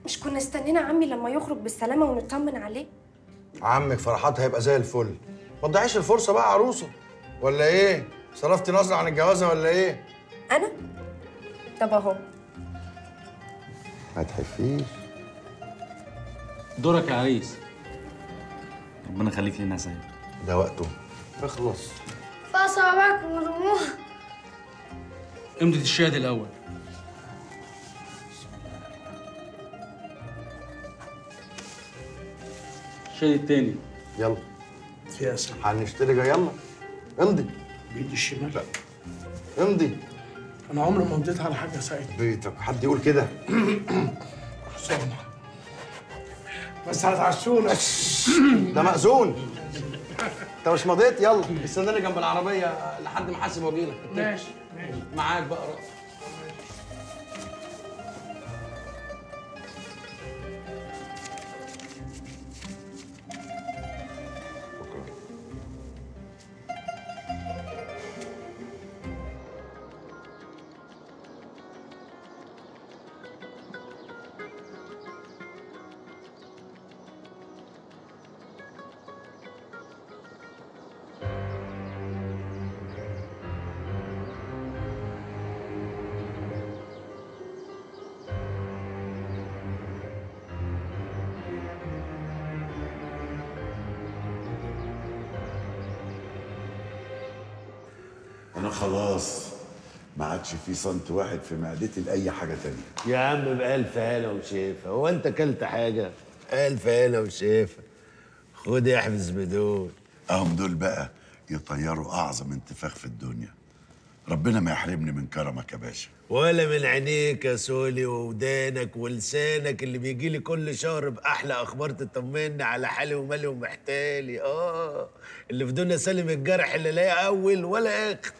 مش كنا استنينا عمي لما يخرج بالسلامه ونطمن عليه عمك فرحات هيبقى زي الفل ما تضيعيش الفرصه بقى عروسه ولا ايه صرفتي نظره عن الجوازه ولا ايه انا طب اهو ما تحفيش دورك يا عريس ربنا يخليك لنا يا سيد ده وقته اخلص فصابك ورموه امضي الشهاده الاول الشهاده التاني يلا يا سلام هنشتري جا- يلا امضي بايدي الشمال امضي انا عمري ما مضيت على حاجه سعيد بيتك حد يقول كده خسرنا بس هتعشونا ده مأذون انت مش مضيت يلا استناني جنب العربيه لحد ما احاسب واجيلك ماشي ماشي معاك بقى رأس انا خلاص ما عادش في سنت واحد في معدتي لاي حاجه تانية يا عم بألف هلا وشيفة هو انت كلت حاجة؟ ألف هلا وشيفة خد احبس بدول اهم دول بقى يطيروا اعظم انتفاخ في الدنيا ربنا ما يحرمني من كرمك يا باشا ولا من عينيك يا سولي وودانك ولسانك اللي بيجي لي كل شهر بأحلى أخبار تطمني على حالي ومالي ومحتالي آه اللي في دنيا سالم الجرح اللي لا أول ولا آخر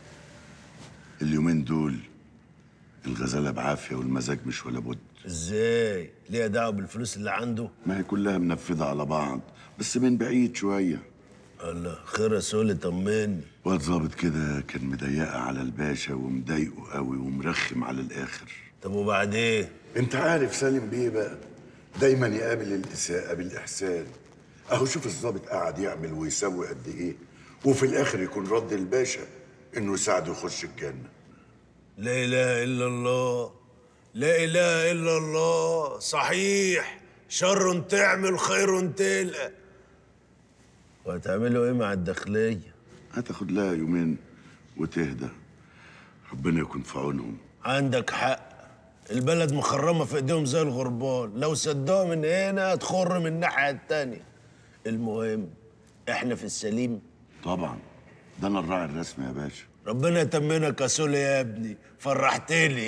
اليومين دول الغزاله بعافيه والمزاج مش ولا بد إزاي؟ ليه دعوة بالفلوس اللي عنده؟ ما هي كلها منفذه على بعض بس من بعيد شويه الله خير يا سولي طمني واد ظابط كده كان مضيقه على الباشا ومضايقه قوي ومرخم على الاخر طب وبعدين؟ انت عارف سالم بيه بقى دايما يقابل الاساءه بالاحسان اهو شوف الظابط قاعد يعمل ويسوي قد ايه وفي الاخر يكون رد الباشا انه يساعده يخش الجنه لا اله الا الله لا اله الا الله صحيح شر تعمل خير تلقى وهتعملوا ايه مع الداخليه هتاخد لها يومين وتهدى ربنا يكون في عونهم عندك حق البلد مخرمه في ايديهم زي الغربال لو سدوها من هنا تخر من الناحيه التانيه المهم احنا في السليم طبعا ده انا الراعي الرسمي يا باشا ربنا يتمنك يا سولي يا ابني فرحتني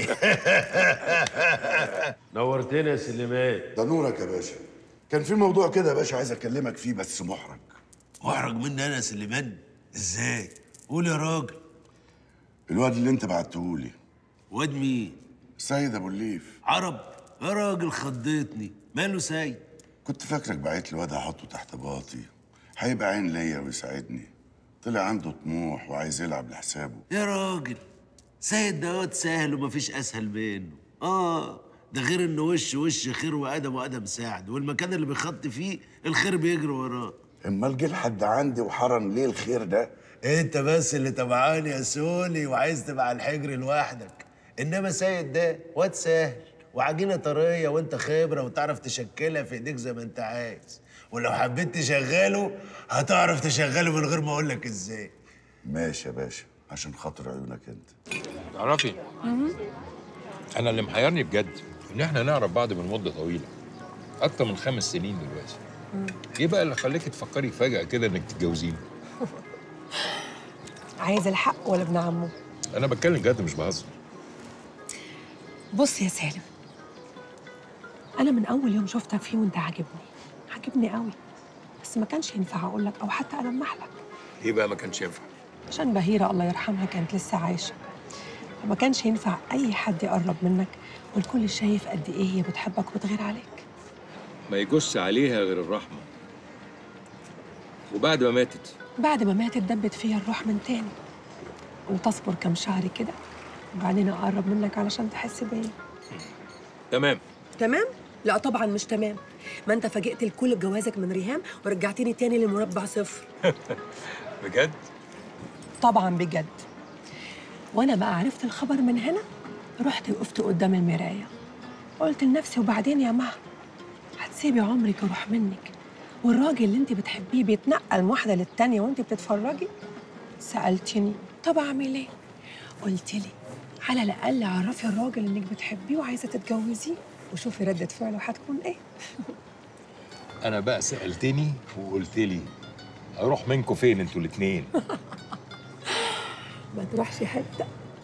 نورتنا يا سليمان ده نورك يا باشا كان في موضوع كده يا باشا عايز اكلمك فيه بس محرج واحرج مني انا يا سليمان ازاي قول يا راجل الواد اللي انت بعتهولي واد مين سيد ابو الليف عرب يا راجل خضيتني ماله سيد كنت فاكرك بعت لي واد احطه تحت باطي هيبقى عين ليا ويساعدني طلع عنده طموح وعايز يلعب لحسابه يا راجل سيد ده واد سهل ومفيش اسهل منه اه ده غير انه وش وش خير وادب وادب ساعد والمكان اللي بيخط فيه الخير بيجري وراه امال جه لحد عندي وحرم ليه الخير ده انت بس اللي تبعاني يا سولي وعايز تبقى على الحجر لوحدك انما سيد ده واد سهل وعجينه طريه وانت خبره وتعرف تشكلها في ايديك زي ما انت عايز ولو حبيت تشغله هتعرف تشغله من غير ما اقول لك ازاي ماشي يا باشا عشان خاطر عيونك انت تعرفي انا اللي محيرني بجد ان احنا نعرف بعض من مده طويله اكتر من خمس سنين دلوقتي ايه بقى اللي خلاكي تفكري فجاه كده انك تتجوزيني عايز الحق ولا ابن عمه انا بتكلم جد مش بهزر بص يا سالم انا من اول يوم شفتك فيه وانت عاجبني عاجبني قوي بس ما كانش ينفع اقول لك او حتى المح لك ايه بقى ما كانش ينفع عشان بهيره الله يرحمها كانت لسه عايشه فما كانش ينفع اي حد يقرب منك والكل شايف قد ايه هي بتحبك وبتغير عليك ما يجوز عليها غير الرحمه وبعد ما ماتت بعد ما ماتت دبت فيا الروح من تاني قلت اصبر كام شهر كده وبعدين اقرب منك علشان تحس بيا تمام تمام لا طبعا مش تمام ما انت فاجئت الكل بجوازك من ريهام ورجعتني تاني لمربع صفر بجد طبعا بجد وانا بقى عرفت الخبر من هنا رحت وقفت قدام المرايه قلت لنفسي وبعدين يا مها هتسيبي عمرك يروح منك والراجل اللي انت بتحبيه بيتنقل من واحده للتانيه وانت بتتفرجي سالتني طب اعمل ايه قلت لي على الاقل عرفي الراجل انك بتحبيه وعايزه تتجوزيه وشوفي ردة فعله هتكون ايه انا بقى سالتني وقلت لي اروح منكم فين انتوا الاثنين ما تروحش حته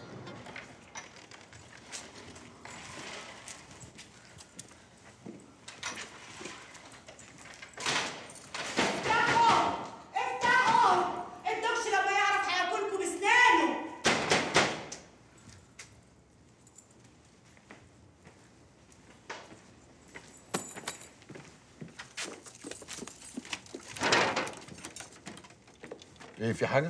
افتحوا الدكش لما يعرف هياكلكم بسنانه ايه في حاجه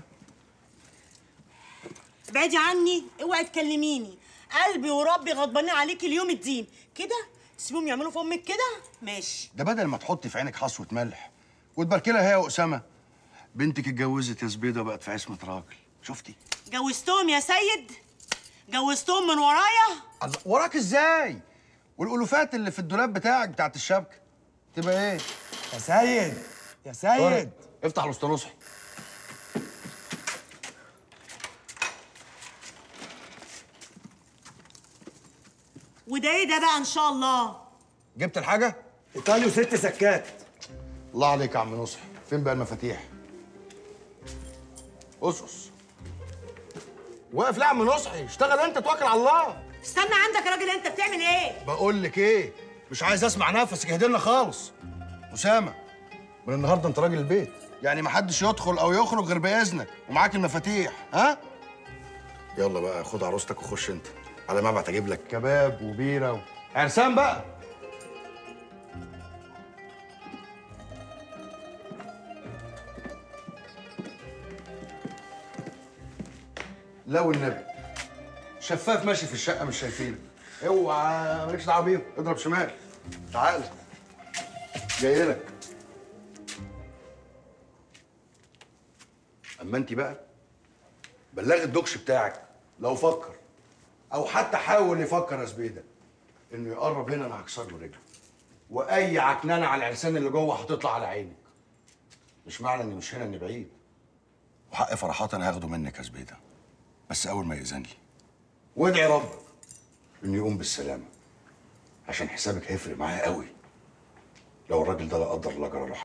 بعدي عني اوعي تكلميني قلبي وربي غضبانين عليكي اليوم الدين كده تسيبهم يعملوا في امك كده ماشي ده بدل ما تحطي في عينك حصوه ملح وتباركي لها هي واسامه بنتك اتجوزت يا زبيده بقت في عصمه راجل شفتي جوزتهم يا سيد جوزتهم من ورايا الله، وراك ازاي والالوفات اللي في الدولاب بتاعك بتاعت الشبكه تبقى ايه يا سيد يا سيد طارق، افتح الاسطى نصحي وده ايه ده بقى ان شاء الله جبت الحاجه ايطالي وست سكات الله عليك يا عم نصحي فين بقى المفاتيح اسقس واقف ليه يا عم نصحي اشتغل انت توكل على الله استنى عندك يا راجل انت بتعمل ايه بقول لك ايه مش عايز اسمع نفسك اهدي لنا خالص اسامه من النهارده انت راجل البيت يعني ما حدش يدخل او يخرج غير باذنك ومعاك المفاتيح ها يلا بقى خد عروستك وخش انت على ما ابعت اجيب لك كباب وبيره و... عرسان بقى لا والنبي شفاف ماشي في الشقه مش شايفينه اوعى مالكش دعوه بيهم اضرب شمال تعال جاي لك اما انت بقى بلغ الدكش بتاعك لو فكر او حتى حاول يفكر يا زبيده انه يقرب هنا انا هكسر له رجله واي عكنانه على العرسان اللي جوه هتطلع على عينك مش معنى اني مش هنا اني بعيد وحق فرحات انا هاخده منك يا زبيده بس اول ما يأذن لي وادعي ربك انه يقوم بالسلامه عشان حسابك هيفرق معايا قوي لو الراجل ده لا قدر الله جرى له